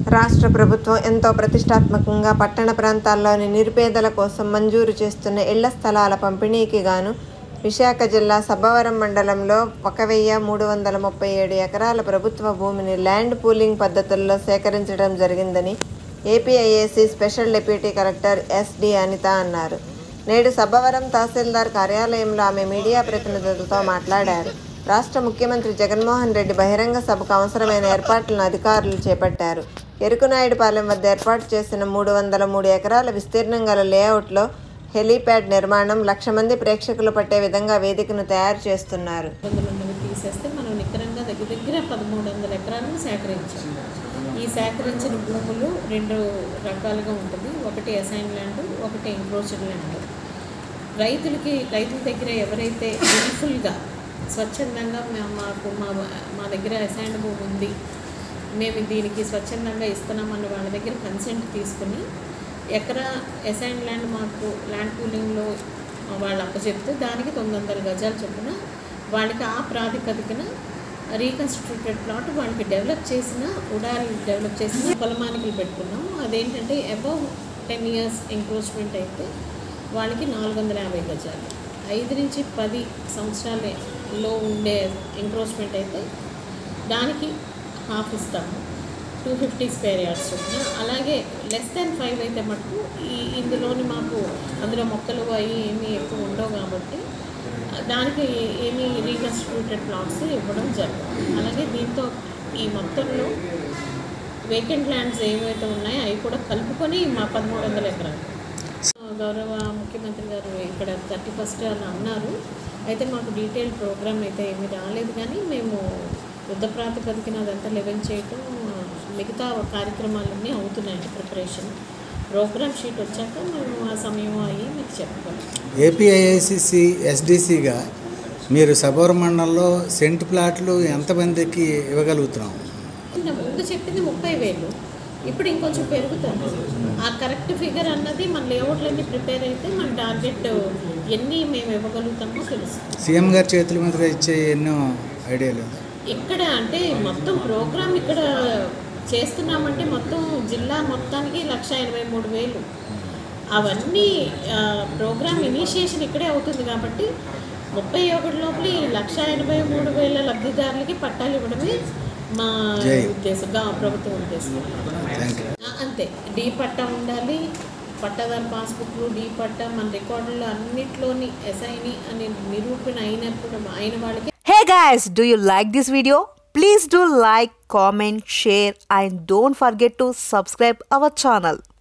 రాష్ట్ర ప్రభుత్వం ఎంతో ప్రతిష్టాత్మకంగా పట్టణ ప్రాంతాల్లోని నిరుపేదల కోసం మంజూరు చేస్తున్న ఇళ్ల స్థలాల పంపిణీకి గాను విశాఖ జిల్లా సబ్బవరం మండలంలో ఒక వెయ్యి మూడు వందల ముప్పై ఏడు ఎకరాల ప్రభుత్వ భూమిని ల్యాండ్ పూలింగ్ పద్ధతుల్లో సేకరించడం జరిగిందని APIIC special deputy collector SD Anitha అన్నారు నేడు సబ్బవరం తహసీల్దార్ కార్యాలయంలో ఆమె మీడియా ప్రతినిధులతో మాట్లాడారు రాష్ట్ర ముఖ్యమంత్రి జగన్మోహన్ రెడ్డి బహిరంగ సభకు అవసరమైన ఏర్పాట్లను అధికారులు చేపట్టారు ఎరుకునాయుడుపాలెం వద్ద ఏర్పాటు చేసిన మూడు వందల మూడు ఎకరాల విస్తీర్ణం గల లేఅవుట్లో హెలీప్యాడ్ నిర్మాణం లక్ష మంది ప్రేక్షకులు పట్టే విధంగా వేదికను తయారు చేస్తున్నారు వందలు ఉన్నవి తీసేస్తే మనం నికరంగా దగ్గర దగ్గర పదమూడు వందల ఎకరాలను సేకరించాం ఈ సేకరించిన భూములు రెండు రకాలుగా ఉంటుంది ఒకటి అసైన్ ల్యాండ్ ఒకటి ఎంక్రోచ్డ్ ల్యాండ్ రైతులకి రైతుల దగ్గర ఎవరైతే విల్ఫుల్గా స్వచ్ఛందంగా మా- మాకు మా మా దగ్గర అసైన్ భూమి ఉంది మేము దీనికి స్వచ్ఛందంగా ఇస్తున్నామన్న వాళ్ళ దగ్గర కన్సెంట్ తీసుకుని ఎకరా అసైన్ ల్యాండ్ మాకు ల్యాండ్ పూలింగ్లో వాళ్ళు అప్పచెప్తే దానికి తొమ్మిది వందల గజాలు చొప్పున వాళ్ళకి ఆ ప్రాతిపదికన రీకన్స్టిట్యూటెడ్ ప్లాట్ వాళ్ళకి డెవలప్ చేసిన ఉడారి డెవలప్ చేసిన పొలమానికలు పెట్టుకున్నాం అదేంటంటే అబౌవ్ టెన్ ఇయర్స్ ఎంక్రోచ్మెంట్ అయితే వాళ్ళకి నాలుగు వందల యాభై గజాలు ఐదు నుంచి పది సంవత్సరాలలో ఉండే ఎంక్రోచ్మెంట్ అయితే దానికి హాఫ్ ఇస్తాము టూ ఫిఫ్టీ స్క్వేర్ యార్డ్స్ చొప్పున అలాగే లెస్ దాన్ ఫైవ్ అయితే మటుకు ఈ ఇందులోని మాకు అందులో మొక్కలు అవి ఏమీ ఎక్కువ ఉండవు కాబట్టి దానికి ఏమీ రీకన్స్టిట్యూటెడ్ ప్లాట్స్ ఇవ్వడం జరగదు అలాగే దీంతో ఈ మొత్తంలో వేకెంట్ ల్యాండ్స్ ఏవైతే ఉన్నాయో అవి కూడా కలుపుకొని మా పదమూడు వందల ఎకరాలు గౌరవ ముఖ్యమంత్రి గారు ఇక్కడ థర్టీ ఫస్ట్ అని అన్నారు అయితే మాకు డీటెయిల్ ప్రోగ్రామ్ అయితే ఏమీ రాలేదు కానీ మేము యుద్ధ ప్రాతిపదికన అదంతా లెవెన్ చేయటం మిగతా కార్యక్రమాలన్నీ అవుతున్నాయండి ప్రిపరేషన్ ప్రోగ్రామ్ షీట్ వచ్చాక మేము ఆ సమయం అయ్యి మీకు చెప్పగలం ఏపీఐఐసిసి ఎస్డిసిగా మీరు సబోర్ మండలంలో సెంట్ ప్లాట్లు ఎంతమందికి ఇవ్వగలుగుతున్నాం నిన్న ముందు చెప్పింది ముప్పై వేలు ఇప్పుడు ఇంకొంచెం పెరుగుతుంది ఆ కరెక్ట్ ఫిగర్ అన్నది మన లేఅవుట్లన్నీ ప్రిపేర్ అయితే మన టార్గెట్ ఎన్ని మేము ఇవ్వగలుగుతామో తెలుస్తుంది సీఎం గారి చేతుల మీదుగా ఇచ్చే ఎన్నో ఐడియాలు ఇక్కడ అంటే మొత్తం ప్రోగ్రామ్ ఇక్కడ చేస్తున్నామంటే మొత్తం జిల్లా మొత్తానికి లక్ష ఎనభై మూడు వేలు అవన్నీ ఆ, ప్రోగ్రామ్ ఇనిషియేషన్ ఇక్కడే అవుతుంది కాబట్టి ముప్పై ఒకటి లోపల ఈ లక్ష ఎనభై మూడు వేల లబ్ధిదారులకి పట్టాలు ఇవ్వడమే మా జై. ఉద్దేశం గా- ప్రభుత్వం ఉద్దేశం థ్యాంక్ యూ ఆ, అంతే డీ పట్టా ఉండాలి పట్టాదారు పాస్బుక్లు డీ పట్టా మన రికార్డుల్లో అన్నిట్లోని ఎస్ఐని అని నిరూపణ అయినప్పుడు అయిన వాళ్ళకి Hey guys, do you like this video? Please do like, comment, share and don't forget to subscribe our channel.